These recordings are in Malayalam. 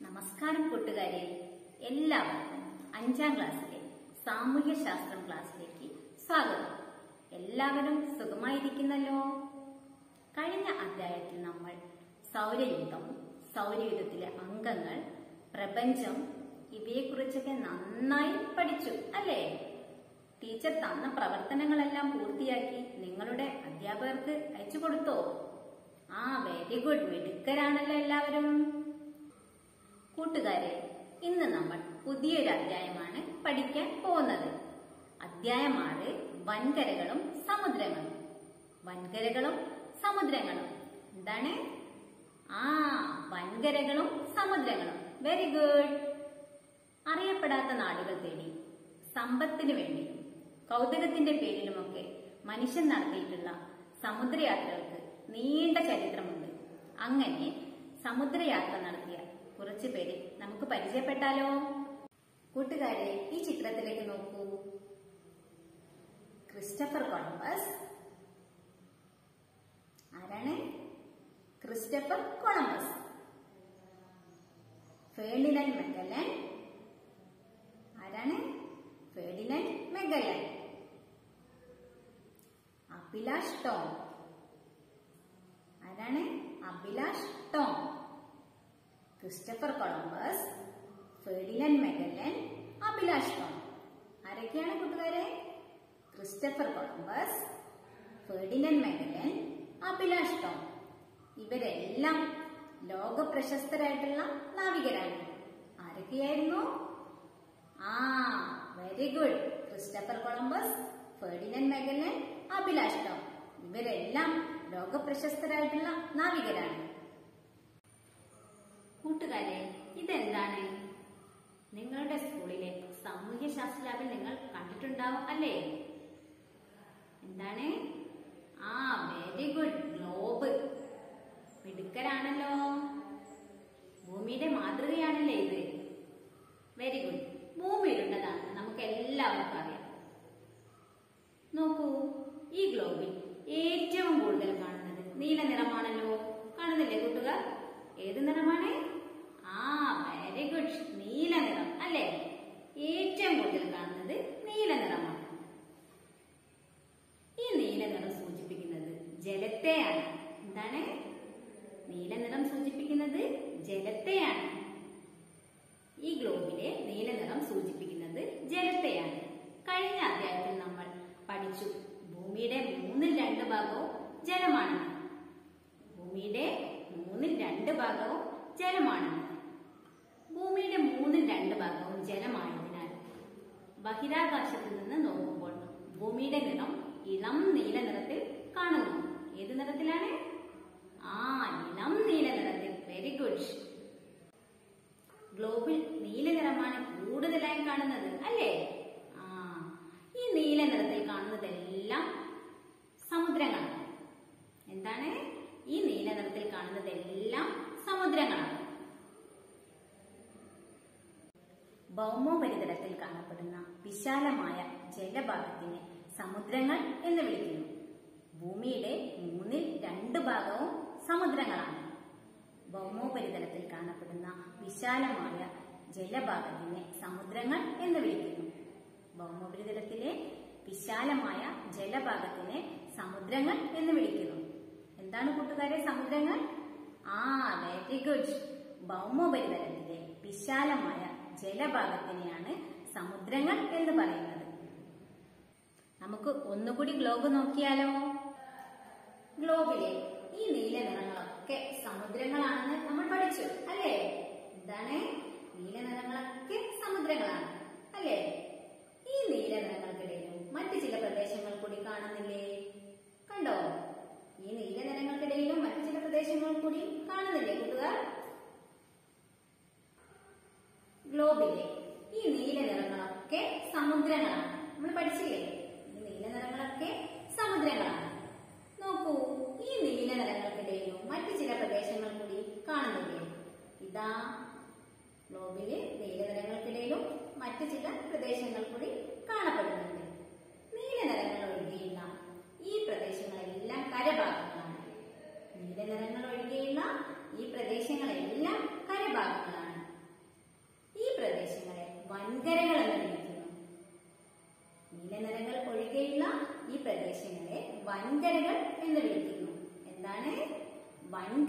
നമസ്കാരം കൂട്ടുകാരെ എല്ലാവർക്കും അഞ്ചാം ക്ലാസ്സിലെ സാമൂഹ്യ ശാസ്ത്രം ക്ലാസ്സിലേക്ക് സ്വാഗതം എല്ലാവരും സുഖമായിരിക്കുന്നല്ലോ കഴിഞ്ഞ അധ്യായത്തിൽ നമ്മൾ സൗരയൂഥം സൗരയൂഥത്തിലെ അംഗങ്ങൾ പ്രപഞ്ചം ഇവയെക്കുറിച്ചൊക്കെ നന്നായി പഠിച്ചു അല്ലേ ടീച്ചർ തന്ന പ്രവർത്തനങ്ങളെല്ലാം പൂർത്തിയാക്കി നിങ്ങളുടെ അധ്യാപകർക്ക് അയച്ചു കൊടുത്തോ ആ വെരി ഗുഡ് മിടുക്കരാണല്ലോ എല്ലാവരും കൂട്ടുകാരെ ഇന്ന് നമ്മൾ പുതിയൊരു അധ്യായമാണ് പഠിക്കാൻ പോകുന്നത് അധ്യായം ആറ് വൻകരകളും സമുദ്രങ്ങളും വൻകരകളും സമുദ്രങ്ങളും എന്താണ് ആ വൻകരകളും സമുദ്രങ്ങളും വെരി ഗുഡ് അറിയപ്പെടാത്ത നാടുകൾ തേടി സമ്പത്തിനു വേണ്ടി കൗതുകത്തിന്റെ പേരിലുമൊക്കെ മനുഷ്യൻ നടത്തിയിട്ടുള്ള സമുദ്രയാത്രകൾക്ക് നീണ്ട ചരിത്രമുണ്ട് അങ്ങനെ സമുദ്രയാത്ര നടത്തിയ കുറച്ചു പേര് നമുക്ക് പരിചയപ്പെട്ടാലോ കൂട്ടുകാരെ ഈ ചിത്രത്തിലേക്ക് നോക്കൂ ക്രിസ്റ്റഫർ കൊളംബസ് ആരാണ് ക്രിസ്റ്റഫർ കൊളംബസ് ഫേർഡിനൻ മെഗലൻ ആരാണ് ഫേർഡിനൻ മെഗലൻ അഭിലാഷ് ടോം ആരാണ് Abhilash Tom Christopher Columbus Ferdinand Magellan Abhilash Tom ആരൊക്കെയാണ് കൂട്ടുകാരെ Christopher Columbus Ferdinand Magellan Abhilash Tom ഇവരെല്ലാം ലോക പ്രശസ്തരായിട്ടുള്ള നാവികരാണ് ആരൊക്കെയായിരുന്നു ആ very good Christopher Columbus Ferdinand Magellan Abhilash Tom ഇവരെല്ലാം ലോക പ്രശസ്തരായിട്ടുള്ള നാവികരാണ് കൂട്ടുകാരെ ഇതെന്താണ് നിങ്ങളുടെ സ്കൂളിലെ സാമൂഹ്യ ശാസ്ത്ര ലാബിൽ നിങ്ങൾ കണ്ടിട്ടുണ്ടാവും അല്ലേ എന്താണ് ആ വെരി ഗുഡ് ഗ്ലോബ് മിടുക്കരാണല്ലോ ഭൂമിയുടെ മാതൃകയാണല്ലേ ഇത് വെരി ഗുഡ് ഭൂമിയിലുള്ളതാണ് നമുക്ക് എല്ലാവർക്കും അറിയാം നോക്കൂ ഈ ഗ്ലോബിൽ ഏറ്റവും കൂടുതൽ കാണുന്നത് നീല നിറമാണല്ലോ കാണുന്നില്ലേ കൂട്ടുകാർ ഏത് നിറമാണ് ആ വെരി ഗുഡ് നീല നിറം അല്ലേ ഏറ്റവും കൂടുതൽ കാണുന്നത് നീല നിറമാണ് ഈ നീല നിറം സൂചിപ്പിക്കുന്നത് ജലത്തെയാണ് എന്താണ് നീല നിറം സൂചിപ്പിക്കുന്നത് ജലത്തെയാണ് ഈ ഗ്ലോബിലെ നീല നിറം സൂചിപ്പിക്കുന്നത് ജലത്തെയാണ് കഴിഞ്ഞ അധ്യായത്തിൽ നമ്മൾ പഠിച്ചു ഭൂമിയുടെ മൂന്നിൽ രണ്ട് ഭാഗവും ജലമാണെന്ന് ഭൂമിയുടെ മൂന്നിൽ രണ്ട് ഭാഗവും ജലമാണെന്ന് ഭൂമിയുടെ മൂന്നിൽ രണ്ട് ഭാഗവും ജലമായതിനാൽ ബഹിരാകാശത്ത് നിന്ന് നോക്കുമ്പോൾ ഭൂമിയുടെ നിറം ഇളം നീല നിറത്തിൽ കാണുന്നു ഏത് നിറത്തിലാണ് ആ ഇളം നീല നിറത്തിൽ വെരി ഗുഡ് ഗ്ലോബിൽ നീല നിറമാണ് കൂടുതലായി കാണുന്നത് അല്ലേ ആ ഈ നീല നിറത്തിൽ കാണുന്നതെല്ലാം സമുദ്രങ്ങളാണ് എന്താണ് ഈ നീല നിറത്തിൽ കാണുന്നതെല്ലാം സമുദ്രങ്ങളാണ് ഭൗമോപരിതലത്തിൽ കാണപ്പെടുന്ന വിശാലമായ ജലഭാഗത്തിനെ സമുദ്രങ്ങൾ എന്ന് വിളിക്കുന്നു ഭൂമിയുടെ മൂന്നിൽ രണ്ട് ഭാഗവും സമുദ്രങ്ങളാണ് ഭൗമോപരിതലത്തിൽ കാണപ്പെടുന്ന വിശാലമായ ജലഭാഗത്തിനെ സമുദ്രങ്ങൾ എന്ന് വിളിക്കുന്നു ഭൗമോപരിതലത്തിലെ വിശാലമായ ജലഭാഗത്തിനെ സമുദ്രങ്ങൾ എന്ന് വിളിക്കുന്നു എന്താണ് കൂട്ടുകാരെ സമുദ്രങ്ങൾ ആ വെരി ഗുഡ് ഭൗമോപരിതലത്തിലെ വിശാലമായ ജലഭാഗത്തിനെയാണ് സമുദ്രങ്ങൾ എന്ന് പറയുന്നത് നമുക്ക് ഒന്നുകൂടി ഗ്ലോബ് നോക്കിയാലോ ഗ്ലോബിലെ ഈ നീല നിറങ്ങളൊക്കെ സമുദ്രങ്ങളാണെന്ന് നമ്മൾ പഠിച്ചു അല്ലേ എന്താണ് നീല നിറങ്ങളൊക്കെ സമുദ്രങ്ങളാണ് അല്ലേ ഈ നീല നിറങ്ങൾക്കിടയിലും മറ്റു ചില പ്രദേശങ്ങൾ കൂടി കാണുന്നില്ലേ കണ്ടോ ഈ നീല നിറങ്ങൾക്കിടയിലും മറ്റു ചില പ്രദേശങ്ങൾ കൂടി കാണുന്നില്ലേ കൂട്ടുകാർ ഗ്ലോബിലെ ഈ നീല നിറങ്ങളൊക്കെ സമുദ്രങ്ങളാണ് നമ്മൾ പഠിച്ചില്ലേ ഈ നീല നിറങ്ങളൊക്കെ സമുദ്രങ്ങളാണ് നോക്കൂ ഈ നീല നിറങ്ങൾക്കിടയിലും മറ്റു ചില പ്രദേശങ്ങൾ കൂടി കാണുന്നില്ലേ ഇതാ ഗ്ലോബിലെ നീല നിറങ്ങൾക്കിടയിലും മറ്റു ചില പ്രദേശങ്ങൾ കൂടി കാണപ്പെടുന്നുണ്ട് നീല നിറങ്ങൾ ഒഴികെയുള്ള ഈ പ്രദേശങ്ങളെല്ലാം കരഭാഗങ്ങളാണ് നീല നിറങ്ങൾ ഒഴികെയുള്ള ഈ പ്രദേശങ്ങളെല്ലാം കരഭാഗങ്ങളാണ്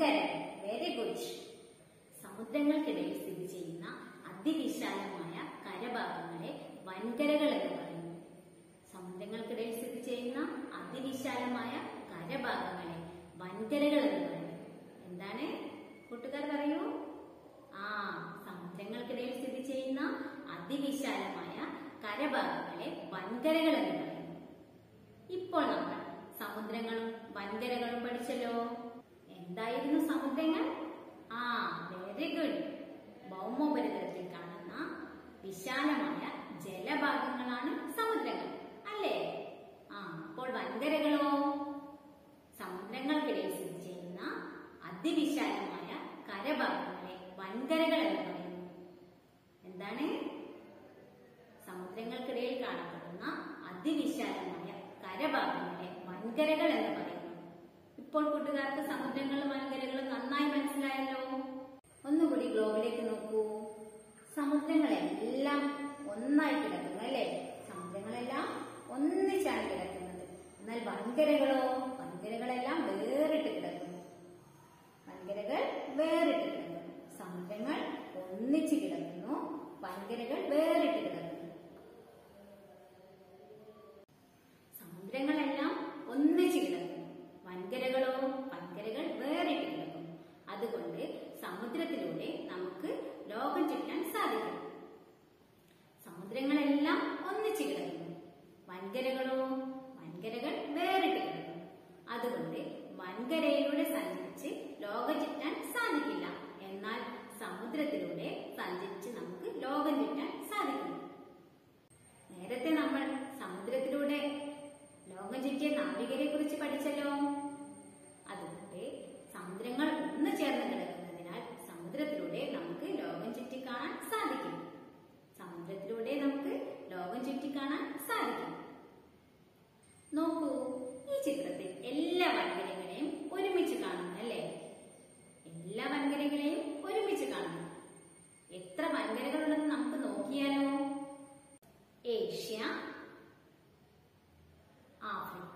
വൻകരകൾ വെരി ഗുഡ് സമുദ്രങ്ങൾക്കിടയിൽ സ്ഥിതി ചെയ്യുന്ന അതിവിശാലമായ കരഭാഗങ്ങളെ വൻകരകൾ എന്ന് പറയുന്നു സമുദ്രങ്ങൾക്കിടയിൽ സ്ഥിതി ചെയ്യുന്ന അതിവിശാലമായ കരഭാഗങ്ങളെ വൻകരകൾ എന്ന് പറയുന്നു എന്താണ് കൂട്ടുകാർ പറയൂ ആ സമുദ്രങ്ങൾക്കിടയിൽ സ്ഥിതി ചെയ്യുന്ന അതിവിശാലമായ കരഭാഗങ്ങളെ വൻകരകൾ എന്ന് പറയുന്നു ഇപ്പോൾ നമ്മൾ സമുദ്രങ്ങളും വൻകരകളും പഠിച്ചല്ലോ എന്തായിരുന്നു സമുദ്രങ്ങൾ ആ വെരി ഗുഡ് ഭൗമോപരിതലത്തിൽ കാണുന്ന വിശാലമായ ജലഭാഗങ്ങളാണ് സമുദ്രങ്ങൾ അല്ലേ ആ അപ്പോൾ വൻകരകളോ സമുദ്രങ്ങൾക്കിടയിൽ സ്ഥിതി ചെയ്യുന്ന അതിവിശാലമായ കരഭാഗങ്ങളെ വൻകരകൾ എന്ന് പറയുന്നു എന്താണ് സമുദ്രങ്ങൾക്കിടയിൽ കാണപ്പെടുന്ന അതിവിശാലമായ കരഭാഗങ്ങളെ വൻകരകൾ എന്ന് പറയുന്നു ഇപ്പോൾ കൂട്ടുകാർക്ക് സമുദ്രങ്ങളും വൻകരകളും നന്നായി മനസ്സിലായല്ലോ ഒന്നുകൂടി ഗ്ലോബിലേക്ക് നോക്കൂ സമുദ്രങ്ങളെല്ലാം ഒന്നായി കിടക്കുന്നു അല്ലേ സമുദ്രങ്ങളെല്ലാം ഒന്നിച്ചാണ് കിടക്കുന്നത് എന്നാൽ വൻകരകളോ വൻകരകളെല്ലാം വേറിട്ട് കിടക്കുന്നു വൻകരകൾ വേറിട്ട് കിടക്കുന്നു സമുദ്രങ്ങൾ ഒന്നിച്ച് കിടക്കുന്നു വൻകരകൾ വേറിട്ട് കിടക്കുന്നു സമുദ്രങ്ങളെല്ലാം ഒന്നിച്ച് കിടക്കുന്നു വൻകരകളോ വൻകരകൾ വേറിട്ട് കിടക്കുന്നു അതുകൊണ്ട് സമുദ്രത്തിലൂടെ നമുക്ക് ലോകം ചുറ്റാൻ സാധിക്കും സമുദ്രങ്ങളെല്ലാം ഒന്നിച്ച് കിടക്കുന്നു വൻകരകളോ വൻകരകൾ വേറിട്ട് കിടക്കുന്നു അതുകൊണ്ട് വൻകരയിലൂടെ സഞ്ചരിച്ച് ലോകം ചുറ്റാൻ സാധിക്കില്ല എന്നാൽ സമുദ്രത്തിലൂടെ സഞ്ചരിച്ച് നമുക്ക് ലോകം ചുറ്റാൻ സാധിക്കും നേരത്തെ നമ്മൾ സമുദ്രത്തിലൂടെ ലോകം ചുറ്റിയ നാവികരെ കുറിച്ച് പഠിച്ചല്ലോ അതുകൊണ്ട് സമുദ്രങ്ങൾ ഒന്ന് ചേർന്ന് കിടക്കുന്നതിനാൽ സമുദ്രത്തിലൂടെ നമുക്ക് ലോകം ചുറ്റി കാണാൻ സാധിക്കും സമുദ്രത്തിലൂടെ നമുക്ക് ലോകം ചുറ്റി കാണാൻ സാധിക്കും നോക്കൂ ഈ ചിത്രത്തിൽ എല്ലാ വൻകരകളെയും ഒരുമിച്ച് കാണുന്നു അല്ലേ എല്ലാ വൻകരകളെയും ഒരുമിച്ച് കാണുന്നു എത്ര വൻകരകളുണ്ടെന്ന് നമുക്ക് നോക്കിയാലോ ഏഷ്യ ആഫ്രിക്ക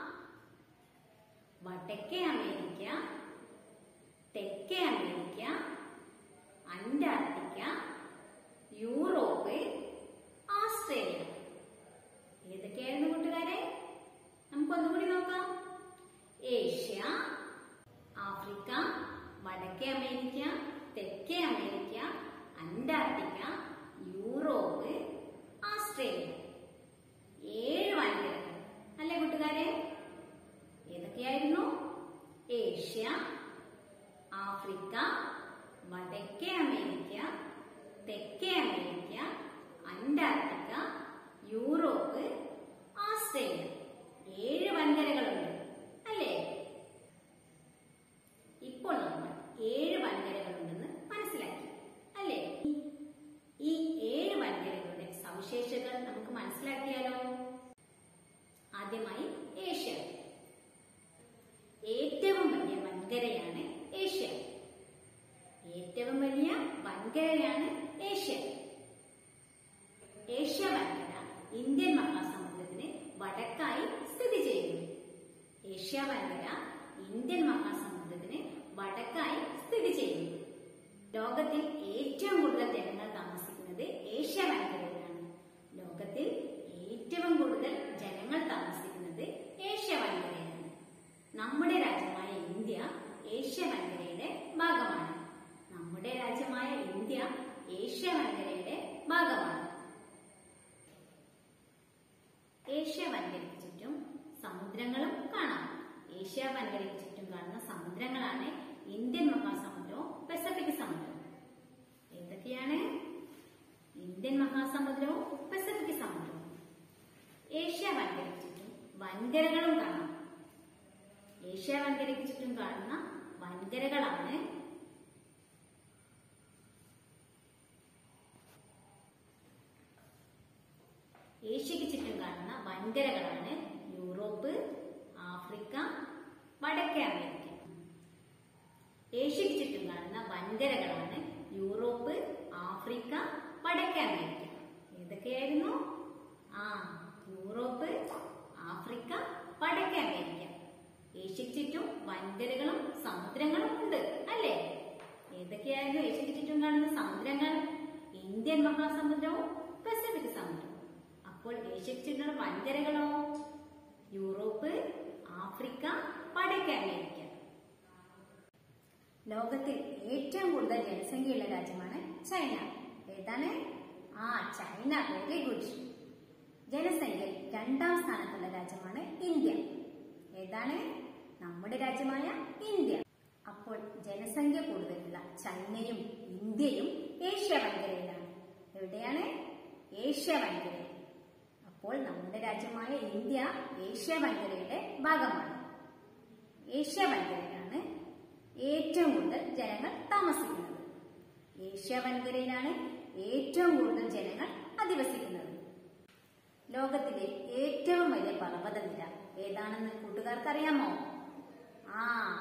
വടക്കേ അമേരിക്ക തെക്കേ അമേരിക്ക അന്റാർട്ടിക്ക യൂറോപ്പ് ഓസ്ട്രേലിയ ഏതൊക്കെയായിരുന്നു കൂട്ടുകാരെ നമുക്കൊന്നുകൂടി നോക്കാം ഏഷ്യ ആഫ്രിക്ക വടക്കേ അമേരിക്ക തെക്കേ അമേരിക്ക അന്റാർട്ടിക്ക യൂറോപ്പ് ഓസ്ട്രേലിയ ഏഴ് വൻകരകൾ അല്ലേ കൂട്ടുകാരെ ഏതൊക്കെയായിരുന്നു ഏഷ്യ ആഫ്രിക്ക വടക്കേ അമേരിക്ക തെക്കേ അമേരിക്ക അന്റാർട്ടിക്ക യൂറോപ്പ് ഓസ്ട്രേലിയ ഏഴ് വൻകരകളുണ്ട് അല്ലേ ഇപ്പോൾ നമ്മൾ ഏഴ് വൻകരകളുണ്ടെന്ന് മനസ്സിലാക്കി അല്ലേ ഈ ഏഴ് വൻകരകളുടെ സവിശേഷതകൾ നമുക്ക് മനസ്സിലാക്കിയാലോ ആദ്യമായി ഏഷ്യ ഏറ്റവും വലിയ വൻകരയാണ് ഏഷ്യ ഏറ്റവും വലിയ വൻകരയാണ് ഏഷ്യ ഏഷ്യ വൻകര ഇന്ത്യൻ മഹാസമുദ്രത്തിന് വടക്കായി സ്ഥിതി ചെയ്യുന്നു ഏഷ്യ വൻകര ഇന്ത്യൻ മഹാസമുദ്രത്തിന് വടക്കായി സ്ഥിതി ചെയ്യുന്നു ലോകത്തിൽ ഏറ്റവും കൂടുതൽ ജനങ്ങൾ താമസിക്കുന്നത് ഏഷ്യ വൻകരയിലാണ് ലോകത്തിൽ ഏറ്റവും കൂടുതൽ ജനങ്ങൾ താമസിക്കുന്നത് ഏഷ്യ വൻകരയിലാണ് നമ്മുടെ രാജ്യമായ ഇന്ത്യ ഏഷ്യ വൻകരയുടെ ഭാഗമാണ് നമ്മുടെ രാജ്യമായ ഇന്ത്യ ഏഷ്യ വൻകരയുടെ ഭാഗമാണ് ഏഷ്യ വൻകരയ്ക്ക് ചുറ്റും സമുദ്രങ്ങളും കാണാം ഏഷ്യ വൻകരയ്ക്ക് ചുറ്റും കാണുന്ന സമുദ്രങ്ങളാണ് ഇന്ത്യൻ മഹാസമുദ്രവും പസഫിക് സമുദ്രവും ഏതൊക്കെയാണ് ഇന്ത്യൻ മഹാസമുദ്രവും പസഫിക് സമുദ്രവും ഏഷ്യ വൻകരയ്ക്ക് ചുറ്റും വൻകരകളും കാണാം ഏഷ്യ വൻകരയ്ക്ക് ചുറ്റും കാണുന്ന വൻകരകളാണ് ഏഷ്യക്ക് ചുറ്റും കാണുന്ന വൻകരകളാണ് യൂറോപ്പ് ആഫ്രിക്ക വടക്കേ അമേരിക്ക ഏഷ്യക്ക് ചുറ്റും കാണുന്ന വൻകരകളാണ് യൂറോപ്പ് ആഫ്രിക്ക വടക്കേ അമേരിക്ക ഏതൊക്കെയായിരുന്നു ആ യൂറോപ്പ് ആഫ്രിക്ക വടക്കേ അമേരിക്ക ഏഷ്യക്ക് ചുറ്റും വൻകരകളും സമുദ്രങ്ങളും ഉണ്ട് അല്ലേ ഏതൊക്കെയായിരുന്നു ഏഷ്യക്ക് ചുറ്റും കാണുന്ന സമുദ്രങ്ങൾ ഇന്ത്യൻ മഹാസമുദ്രവും പസഫിക് സമുദ്രവും അപ്പോൾ ഏഷ്യക്ക് ചുറ്റുമുള്ള വൻകരകളോ യൂറോപ്പ് ആഫ്രിക്ക വടക്കേ അമേരിക്ക ലോകത്തിൽ ഏറ്റവും കൂടുതൽ ജനസംഖ്യയുള്ള രാജ്യമാണ് ചൈന ഏതാണ് ആ ചൈന വെരി ഗുഡ് ജനസംഖ്യയിൽ രണ്ടാം സ്ഥാനത്തുള്ള രാജ്യമാണ് ഇന്ത്യ ഏതാണ് നമ്മുടെ രാജ്യമായ ഇന്ത്യ അപ്പോൾ ജനസംഖ്യ കൂടുതലുള്ള ചൈനയും ഇന്ത്യയും ഏഷ്യ വൻകരയിലാണ് എവിടെയാണ് ഏഷ്യ വൻകരയിൽ അപ്പോൾ നമ്മുടെ രാജ്യമായ ഇന്ത്യ ഏഷ്യ വൻകരയുടെ ഭാഗമാണ് ഏഷ്യ വൻകരയിലാണ് ഏറ്റവും കൂടുതൽ ജനങ്ങൾ താമസിക്കുന്നത് ഏഷ്യ വൻകരയിലാണ് ഏറ്റവും കൂടുതൽ ജനങ്ങൾ അധിവസിക്കുന്നത് ലോകത്തിലെ ഏറ്റവും വലിയ പർവ്വതനിര ഏതാണെന്ന് കൂട്ടുകാർക്ക് അറിയാമോ ആ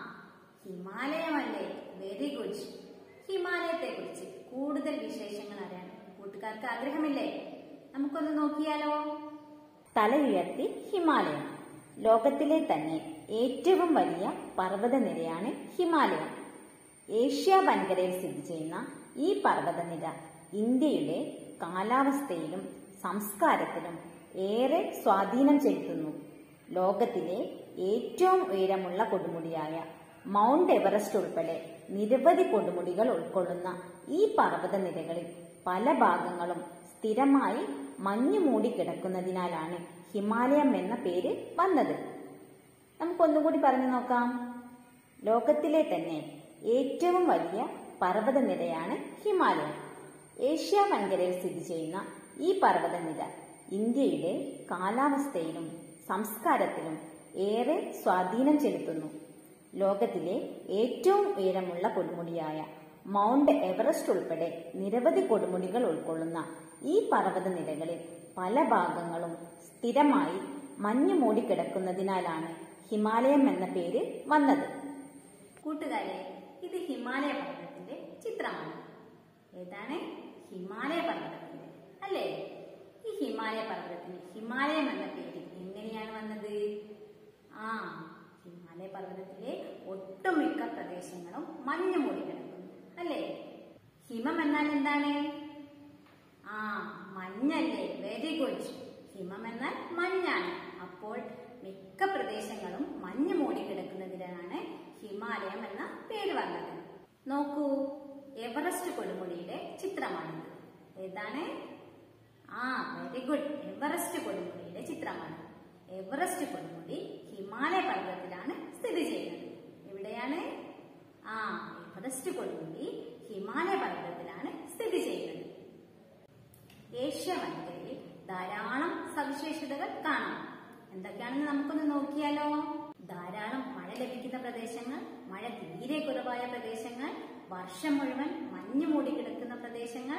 ഹിമാലയമല്ലേ വെരി ഗുഡ് ഹിമാലയത്തെ കുറിച്ച് കൂടുതൽ വിശേഷങ്ങൾ അറിയാൻ കൂട്ടുകാർക്ക് ആഗ്രഹമില്ലേ നമുക്കൊന്ന് നോക്കിയാലോ തലയുയർത്തി ഹിമാലയം ലോകത്തിലെ തന്നെ ഏറ്റവും വലിയ പർവ്വതനിരയാണ് ഹിമാലയം ഏഷ്യ വൻകരയിൽ സ്ഥിതി ചെയ്യുന്ന ഈ പർവ്വതനിര ഇന്ത്യയുടെ കാലാവസ്ഥയിലും സംസ്കാരത്തിലും ഏറെ സ്വാധീനം ചെലുത്തുന്നു ലോകത്തിലെ ഏറ്റവും ഉയരമുള്ള കൊടുമുടിയായ മൗണ്ട് എവറസ്റ്റ് ഉൾപ്പെടെ നിരവധി കൊടുമുടികൾ ഉൾക്കൊള്ളുന്ന ഈ പർവ്വതനിരകളിൽ പല ഭാഗങ്ങളും സ്ഥിരമായി മഞ്ഞു മൂടി കിടക്കുന്നതിനാലാണ് ഹിമാലയം എന്ന പേര് വന്നത് നമുക്കൊന്നുകൂടി പറഞ്ഞു നോക്കാം ലോകത്തിലെ തന്നെ ഏറ്റവും വലിയ പർവ്വതനിരയാണ് ഹിമാലയം ഏഷ്യ വൻകരയിൽ സ്ഥിതി ചെയ്യുന്ന ഈ പർവ്വതനിര ഇന്ത്യയുടെ കാലാവസ്ഥയിലും സംസ്കാരത്തിലും ഏറെ സ്വാധീനം ചെലുത്തുന്നു ലോകത്തിലെ ഏറ്റവും ഉയരമുള്ള കൊടുമുടിയായ മൗണ്ട് എവറസ്റ്റ് ഉൾപ്പെടെ നിരവധി കൊടുമുടികൾ ഉൾക്കൊള്ളുന്ന ഈ പർവ്വതനിരകളിൽ പല ഭാഗങ്ങളും സ്ഥിരമായി മഞ്ഞു മൂടിക്കിടക്കുന്നതിനാലാണ് ഹിമാലയം എന്ന പേര് വന്നത് കൂട്ടുകാരെ ഇത് ഹിമാലയ പർവ്വതത്തിന്റെ ചിത്രമാണ് ഏതാണ് ഹിമാലയ പർവ്വതത്തിന്റെ അല്ലേ ഈ ഹിമാലയ പർവ്വതത്തിന് ഹിമാലയം എന്ന പേര് എങ്ങനെയാണ് വന്നത് ആ ഹിമാലയ പർവ്വതത്തിലെ ഒട്ടുമിക്ക പ്രദേശങ്ങളും മഞ്ഞ് മൂടി കിടക്കുന്നു അല്ലേ ഹിമം എന്നാൽ എന്താണ് ആ മഞ്ഞല്ലേ വെരി ഗുഡ് ഹിമം എന്നാൽ മഞ്ഞാണ് അപ്പോൾ മിക്ക പ്രദേശങ്ങളും മഞ്ഞ് മൂടി കിടക്കുന്നതിനാണ് ഹിമാലയം എന്ന പേര് വന്നത് നോക്കൂ എവറസ്റ്റ് കൊടുമുടിയുടെ ചിത്രമാണിത് ഏതാണ് ആ വെരി ഗുഡ് എവറസ്റ്റ് കൊടുമുടിയുടെ ചിത്രമാണ് എവറസ്റ്റ് കൊടുമുടി ഹിമാലയ പർവ്വതത്തിലാണ് സ്ഥിതി ചെയ്യുന്നത് എവിടെയാണ് ആ എവറസ്റ്റ് കൊടുമുടി ഹിമാലയ പർവ്വതത്തിലാണ് സ്ഥിതി ചെയ്യുന്നത് ഏഷ്യ വൻകരയിൽ ധാരാളം സവിശേഷതകൾ കാണാം എന്തൊക്കെയാണെന്ന് നമുക്കൊന്ന് നോക്കിയാലോ ധാരാളം മഴ ലഭിക്കുന്ന പ്രദേശങ്ങൾ മഴ തീരെ കുറവായ പ്രദേശങ്ങൾ വർഷം മുഴുവൻ മഞ്ഞ് മൂടി കിടക്കുന്ന പ്രദേശങ്ങൾ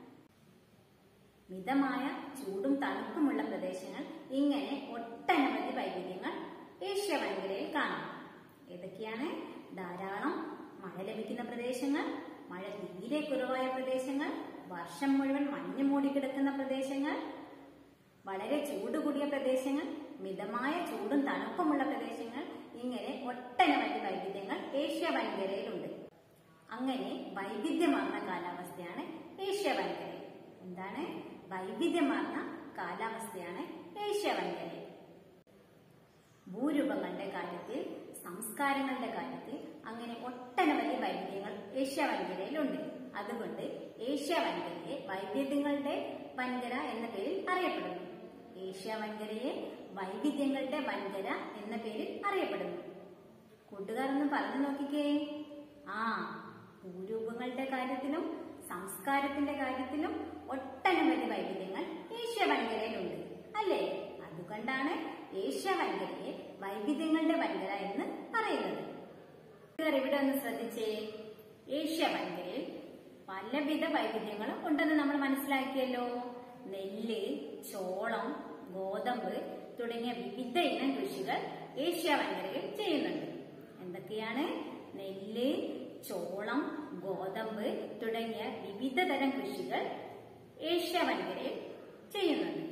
മിതമായ ചൂടും തണുപ്പുമുള്ള പ്രദേശങ്ങൾ ഇങ്ങനെ ഒട്ടനവധി വൈവിധ്യങ്ങൾ ഏഷ്യ വൻകരയിൽ കാണാം ഏതൊക്കെയാണ് ധാരാളം മഴ ലഭിക്കുന്ന പ്രദേശങ്ങൾ മഴ തീരെ കുറവായ പ്രദേശങ്ങൾ വർഷം മുഴുവൻ മഞ്ഞ് മൂടി കിടക്കുന്ന പ്രദേശങ്ങൾ വളരെ ചൂട് കൂടിയ പ്രദേശങ്ങൾ മിതമായ ചൂടും തണുപ്പുമുള്ള പ്രദേശങ്ങൾ ഇങ്ങനെ ഒട്ടനവധി വൈവിധ്യങ്ങൾ ഏഷ്യ വൻകരയിലുണ്ട് അങ്ങനെ വൈവിധ്യമാർന്ന കാലാവസ്ഥയാണ് ഏഷ്യ വൻകരയിൽ എന്താണ് വൈവിധ്യമാർന്ന കാലാവസ്ഥയാണ് ഏഷ്യ വൻകരയിൽ ഭൂരൂപങ്ങളുടെ കാര്യത്തിൽ സംസ്കാരങ്ങളുടെ കാര്യത്തിൽ അങ്ങനെ ഒട്ടനവധി വൈവിധ്യങ്ങൾ ഏഷ്യ വൻകരയിലുണ്ട് അതുകൊണ്ട് ഏഷ്യ വൻകരയെ വൈവിധ്യങ്ങളുടെ വൻകര എന്ന പേരിൽ അറിയപ്പെടുന്നു ഏഷ്യ വൻകരയെ വൈവിധ്യങ്ങളുടെ വൻകര എന്ന പേരിൽ അറിയപ്പെടുന്നു കൂട്ടുകാരൊന്ന് പറഞ്ഞു നോക്കിക്കേ ആ ഭൂരൂപങ്ങളുടെ കാര്യത്തിലും സംസ്കാരത്തിന്റെ കാര്യത്തിലും ഒട്ടനവധി വൈവിധ്യങ്ങൾ ഏഷ്യ വൻകരയിലുണ്ട് അല്ലേ അതുകൊണ്ടാണ് ഏഷ്യ വൻകരയെ വൈവിധ്യങ്ങളുടെ വൻകര എന്ന് പറയുന്നത് കൂട്ടുകാർ ഇവിടെ ഒന്ന് ശ്രദ്ധിച്ചേ ഏഷ്യ വൻകരയിൽ പലവിധ വൈവിധ്യങ്ങളും ഉണ്ടെന്ന് നമ്മൾ മനസ്സിലാക്കിയല്ലോ നെല്ല് ചോളം ഗോതമ്പ് തുടങ്ങിയ വിവിധ ഇനം കൃഷികൾ ഏഷ്യ വൻകരയിൽ ചെയ്യുന്നുണ്ട് എന്തൊക്കെയാണ് നെല്ല് ചോളം ഗോതമ്പ് തുടങ്ങിയ വിവിധ തരം കൃഷികൾ ഏഷ്യ വൻകരയിൽ ചെയ്യുന്നുണ്ട്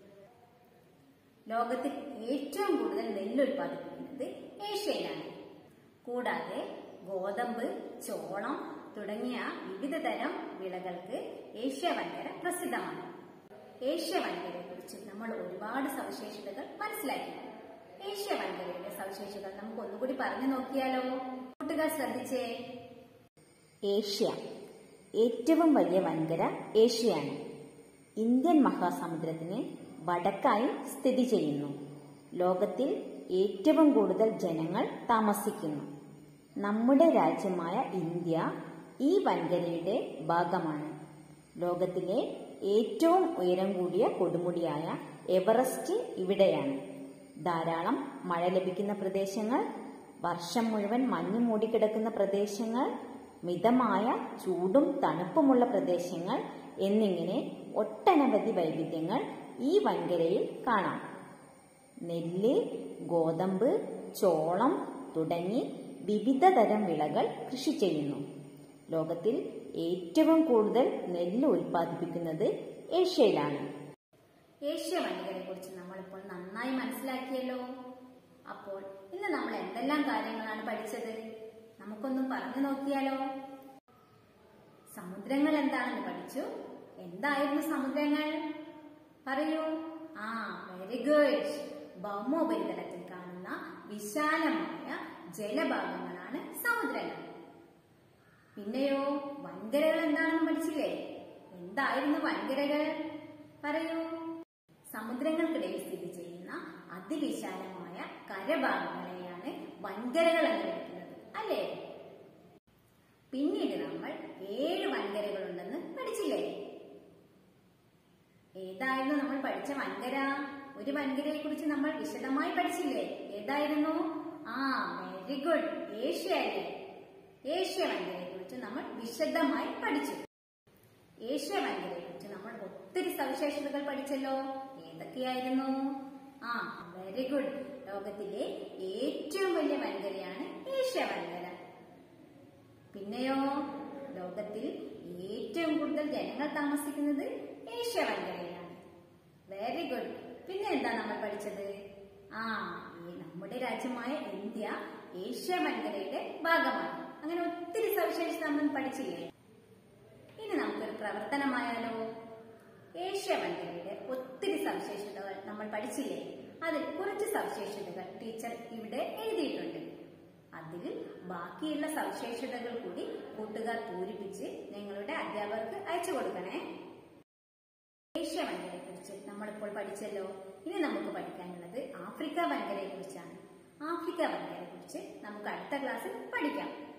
ലോകത്തിൽ ഏറ്റവും കൂടുതൽ നെല്ല് ഉൽപ്പാദിപ്പിക്കുന്നത് ഏഷ്യയിലാണ് കൂടാതെ ഗോതമ്പ് ചോളം തുടങ്ങിയ വിവിധ തരം വിളകൾക്ക് ഏഷ്യ വൻകര പ്രസിദ്ധമാണ് ഏഷ്യ വൻകരയെ കുറിച്ച് നമ്മൾ ഒരുപാട് സവിശേഷതകൾ മനസ്സിലാക്കി ഏഷ്യ വൻകരയുടെ സവിശേഷതകൾ നമുക്ക് ഒന്നുകൂടി പറഞ്ഞു നോക്കിയാലോ കൂട്ടുകാർ ശ്രദ്ധിച്ചേ ഏഷ്യ ഏറ്റവും വലിയ വൻകര ഏഷ്യയാണ് ഇന്ത്യൻ മഹാസമുദ്രത്തിന് വടക്കായി സ്ഥിതി ചെയ്യുന്നു ലോകത്തിൽ ഏറ്റവും കൂടുതൽ ജനങ്ങൾ താമസിക്കുന്നു നമ്മുടെ രാജ്യമായ ഇന്ത്യ ഈ വൻകരയുടെ ഭാഗമാണ് ലോകത്തിലെ ഏറ്റവും ഉയരം കൂടിയ കൊടുമുടിയായ എവറസ്റ്റ് ഇവിടെയാണ് ധാരാളം മഴ ലഭിക്കുന്ന പ്രദേശങ്ങൾ വർഷം മുഴുവൻ മഞ്ഞ് മൂടിക്കിടക്കുന്ന പ്രദേശങ്ങൾ മിതമായ ചൂടും തണുപ്പുമുള്ള പ്രദേശങ്ങൾ എന്നിങ്ങനെ ഒട്ടനവധി വൈവിധ്യങ്ങൾ ഈ വൻകരയിൽ കാണാം നെല്ല് ഗോതമ്പ് ചോളം തുടങ്ങി വിവിധ തരം വിളകൾ കൃഷി ചെയ്യുന്നു ലോകത്തിൽ ഏറ്റവും കൂടുതൽ നെല്ല് ഉൽപ്പാദിപ്പിക്കുന്നത് ഏഷ്യയിലാണ് ഏഷ്യ വൻകരയെ കുറിച്ച് നമ്മളിപ്പോൾ നന്നായി മനസ്സിലാക്കിയല്ലോ അപ്പോൾ ഇന്ന് നമ്മൾ എന്തെല്ലാം കാര്യങ്ങളാണ് പഠിച്ചത് നമുക്കൊന്നും പറഞ്ഞു നോക്കിയാലോ സമുദ്രങ്ങൾ എന്താണെന്ന് പഠിച്ചു എന്തായിരുന്നു സമുദ്രങ്ങൾ പറയൂ ആ വെരി ഗുഡ് ഭൗമോപരിതലത്തിൽ കാണുന്ന വിശാലമായ ജലഭാഗങ്ങളാണ് സമുദ്രങ്ങൾ പിന്നെയോ വൻകരകൾ എന്താണെന്ന് പഠിച്ചില്ലേ എന്തായിരുന്നു വൻകരകൾ പറയൂ സമുദ്രങ്ങൾക്കിടയിൽ സ്ഥിതി ചെയ്യുന്ന അതിവിശാലമായ കരഭാഗങ്ങളെയാണ് വൻകരകൾ എന്ന് വിളിക്കുന്നത് അല്ലേ പിന്നീട് നമ്മൾ ഏഴ് വൻകരകളുണ്ടെന്ന് പഠിച്ചില്ലേ ഏതായിരുന്നു നമ്മൾ പഠിച്ച വൻകര ഒരു വൻകരയെ കുറിച്ച് നമ്മൾ വിശദമായി പഠിച്ചില്ലേ ഏതായിരുന്നു ആ വെരി ഗുഡ് ഏഷ്യ അല്ലേ ഏഷ്യ വൻകരയെ കുറിച്ച് നമ്മൾ വിശദമായി പഠിച്ചു ഏഷ്യ വൻകരയെ കുറിച്ച് നമ്മൾ ഒത്തിരി സവിശേഷതകൾ പഠിച്ചല്ലോ ഏതൊക്കെയായിരുന്നു ആ വെരി ഗുഡ് ലോകത്തിലെ ഏറ്റവും വലിയ വൻകരയാണ് ഏഷ്യ വൻകര പിന്നെയോ ലോകത്തിൽ ഏറ്റവും കൂടുതൽ ജനങ്ങൾ താമസിക്കുന്നത് ഏഷ്യ വൻകരയിലാണ് വെരി ഗുഡ് പിന്നെ എന്താ നമ്മൾ പഠിച്ചത് ആ ഈ നമ്മുടെ രാജ്യമായ ഇന്ത്യ ഏഷ്യ വൻകരയുടെ ഭാഗമാണ് അങ്ങനെ ഒത്തിരി സവിശേഷത നമ്മൾ പഠിച്ചില്ലേ ഇനി നമുക്കൊരു പ്രവർത്തനമായാലോ ഏഷ്യ വൻകരയുടെ ഒത്തിരി സവിശേഷതകൾ നമ്മൾ പഠിച്ചില്ലേ അതിൽ കുറച്ച് സവിശേഷതകൾ ടീച്ചർ ഇവിടെ എഴുതിയിട്ടുണ്ട് അതിൽ ബാക്കിയുള്ള സവിശേഷതകൾ കൂടി കൂട്ടുകാർ പൂരിപ്പിച്ച് നിങ്ങളുടെ അധ്യാപകർക്ക് അയച്ചു കൊടുക്കണേ ഏഷ്യ വൻകരയെ കുറിച്ച് നമ്മളിപ്പോൾ പഠിച്ചല്ലോ ഇനി നമുക്ക് പഠിക്കാനുള്ളത് ആഫ്രിക്ക വൻകരയെ കുറിച്ചാണ് ആഫ്രിക്ക വൻകരയെ കുറിച്ച് നമുക്ക് അടുത്ത ക്ലാസ്സിൽ പഠിക്കാം